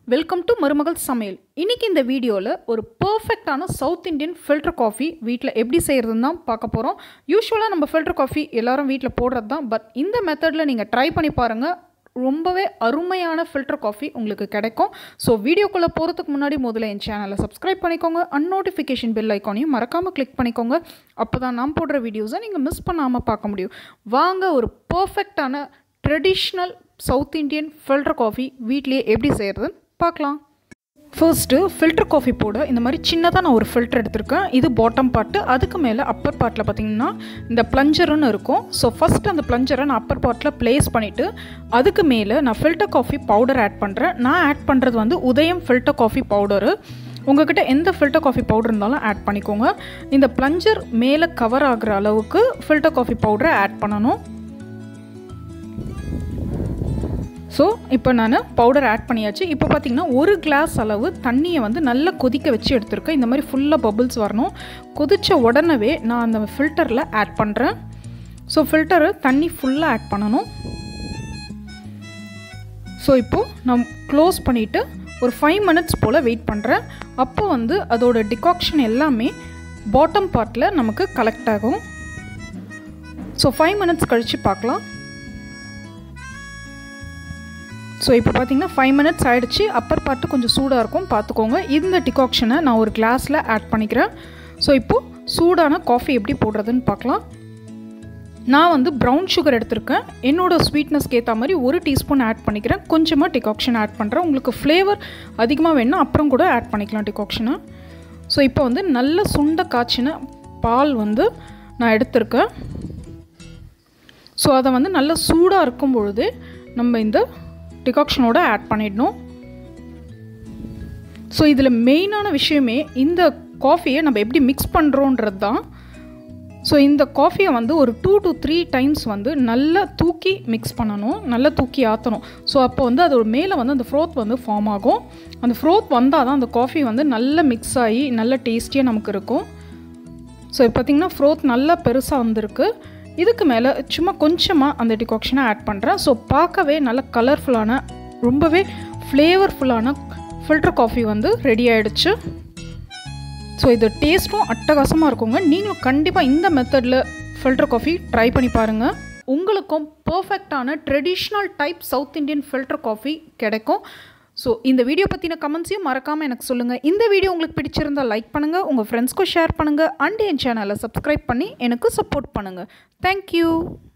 welcome to மருமகள் சமையல் இன்னைக்கு இந்த வீடியோவில் ஒரு பர்ஃபெக்டான சவுத் இந்தியன் ஃபில்டர் காஃபி வீட்டில் எப்படி செய்கிறதுன்னு தான் பார்க்க போகிறோம் யூஸ்வலாக நம்ம ஃபில்டர் காஃபி எல்லாரும் வீட்டில் போடுறது தான் பட் இந்த மெத்தடில் நீங்கள் ட்ரை பண்ணி பாருங்கள் ரொம்பவே அருமையான ஃபில்டர் காஃபி உங்களுக்கு கிடைக்கும் ஸோ வீடியோக்குள்ளே போகிறதுக்கு முன்னாடி முதல்ல என் சேனலை சப்ஸ்கிரைப் பண்ணிக்கோங்க அன்னோட்டிஃபிகேஷன் பெல் ஐக்கானையும் மறக்காமல் கிளிக் பண்ணிக்கோங்க அப்போ தான் நான் போடுற வீடியோஸை நீங்கள் மிஸ் பண்ணாமல் பார்க்க முடியும் வாங்க ஒரு பர்ஃபெக்டான traditional South Indian filter coffee வீட்லேயே எப்படி செய்கிறதுன்னு பார்க்கலாம் ஃபர்ஸ்ட்டு ஃபில்டர் காஃபி போட இந்த மாதிரி சின்னதாக நான் ஒரு ஃபில்டர் எடுத்திருக்கேன் இது பாட்டம் பார்ட்டு அதுக்கு மேலே அப்பர் பார்ட்டில் பார்த்தீங்கன்னா இந்த ப்ளஞ்சருன்னு இருக்கும் ஸோ ஃபஸ்ட்டு அந்த ப்ளஞ்சரை நான் அப்பர் பார்ட்டில் ப்ளேஸ் பண்ணிவிட்டு அதுக்கு மேலே நான் ஃபில்டர் காஃபி பவுடர் ஆட் பண்ணுறேன் நான் ஆட் பண்ணுறது வந்து உதயம் ஃபில்டர் காஃபி பவுடரு உங்ககிட்ட எந்த ஃபில்டர் காஃபி பவுடர் இருந்தாலும் ஆட் பண்ணிக்கோங்க இந்த ப்ளஞ்சர் மேலே கவர் ஆகிற அளவுக்கு ஃபில்டர் காஃபி பவுடரை ஆட் பண்ணணும் ஸோ இப்போ நான் பவுடர் ஆட் பண்ணியாச்சு இப்போ பார்த்தீங்கன்னா ஒரு கிளாஸ் அளவு தண்ணியை வந்து நல்லா கொதிக்க வச்சு எடுத்திருக்கேன் இந்த மாதிரி ஃபுல்லாக பபுள்ஸ் வரணும் கொதித்த உடனே நான் அந்த ஃபில்டரில் ஆட் பண்ணுறேன் ஸோ ஃபில்டரு தண்ணி ஃபுல்லாக ஆட் பண்ணணும் ஸோ இப்போது நான் க்ளோஸ் பண்ணிவிட்டு ஒரு ஃபைவ் மினிட்ஸ் போல் வெயிட் பண்ணுறேன் அப்போ வந்து அதோட டிகாக்ஷன் எல்லாமே பாட்டம் பார்ட்டில் நமக்கு கலெக்ட் ஆகும் ஸோ ஃபைவ் மினிட்ஸ் கழித்து பார்க்கலாம் ஸோ இப்போ பார்த்தீங்கன்னா ஃபைவ் மினிட்ஸ் ஆகிடுச்சு அப்பர் பார்ட்டு கொஞ்சம் சூடாக இருக்கும் பார்த்துக்கோங்க இந்த டிகாக்ஷனை நான் ஒரு கிளாஸில் ஆட் பண்ணிக்கிறேன் ஸோ இப்போது சூடான காஃபி எப்படி போடுறதுன்னு பார்க்கலாம் நான் வந்து ப்ரௌன் சுகர் எடுத்திருக்கேன் என்னோடய ஸ்வீட்னஸ்க்கு ஏற்ற மாதிரி ஒரு டீஸ்பூன் ஆட் பண்ணிக்கிறேன் கொஞ்சமாக டிகாக்ஷன் ஆட் பண்ணுறேன் உங்களுக்கு ஃப்ளேவர் அதிகமாக வேணும்னா அப்புறம் கூட ஆட் பண்ணிக்கலாம் டிகாக்ஷனை ஸோ இப்போ வந்து நல்ல சுண்ட காய்ச்சின பால் வந்து நான் எடுத்திருக்கேன் ஸோ அதை வந்து நல்ல சூடாக இருக்கும் பொழுது நம்ம இந்த டிகாக்ஷனோட ஆட் பண்ணிடணும் ஸோ இதில் மெயினான விஷயமே இந்த காஃபியை நம்ம எப்படி மிக்ஸ் பண்ணுறோன்றது தான் ஸோ இந்த காஃபியை வந்து ஒரு டூ டு த்ரீ டைம்ஸ் வந்து நல்லா தூக்கி மிக்ஸ் பண்ணணும் நல்லா தூக்கி ஆற்றணும் ஸோ அப்போ வந்து அதோட மேலே வந்து அந்த ஃப்ரோத் வந்து ஃபார்ம் ஆகும் அந்த ஃப்ரோத் வந்தால் தான் அந்த காஃபி வந்து நல்லா மிக்ஸ் ஆகி நல்ல டேஸ்டியாக நமக்கு இருக்கும் ஸோ இப்போ பார்த்திங்கன்னா ஃப்ரோத் நல்லா பெருசாக வந்திருக்கு இதுக்கு மேலே சும்மா கொஞ்சமாக அந்த டிகாக்ஷனை ஆட் பண்ணுறேன் ஸோ பார்க்கவே நல்ல கலர்ஃபுல்லான ரொம்பவே ஃப்ளேவர்ஃபுல்லான ஃபில்டர் காஃபி வந்து ரெடி ஆகிடுச்சு ஸோ இது டேஸ்ட்டும் அட்டகாசமாக இருக்குங்க நீங்களும் கண்டிப்பாக இந்த மெத்தடில் ஃபில்டர் காஃபி ட்ரை பண்ணி பாருங்கள் உங்களுக்கும் பர்ஃபெக்டான traditional type south Indian filter coffee கிடைக்கும் ஸோ இந்த வீடியோ பற்றின கமெண்ட்ஸையும் மறக்காமல் எனக்கு சொல்லுங்கள் இந்த வீடியோ உங்களுக்கு பிடிச்சிருந்தால் லைக் பண்ணுங்கள் உங்கள் ஃப்ரெண்ட்ஸ்க்கும் ஷேர் பண்ணுங்கள் அண்ட் என் சேனலை சப்ஸ்கிரைப் பண்ணி எனக்கு சப்போர்ட் பண்ணுங்கள் தேங்க்யூ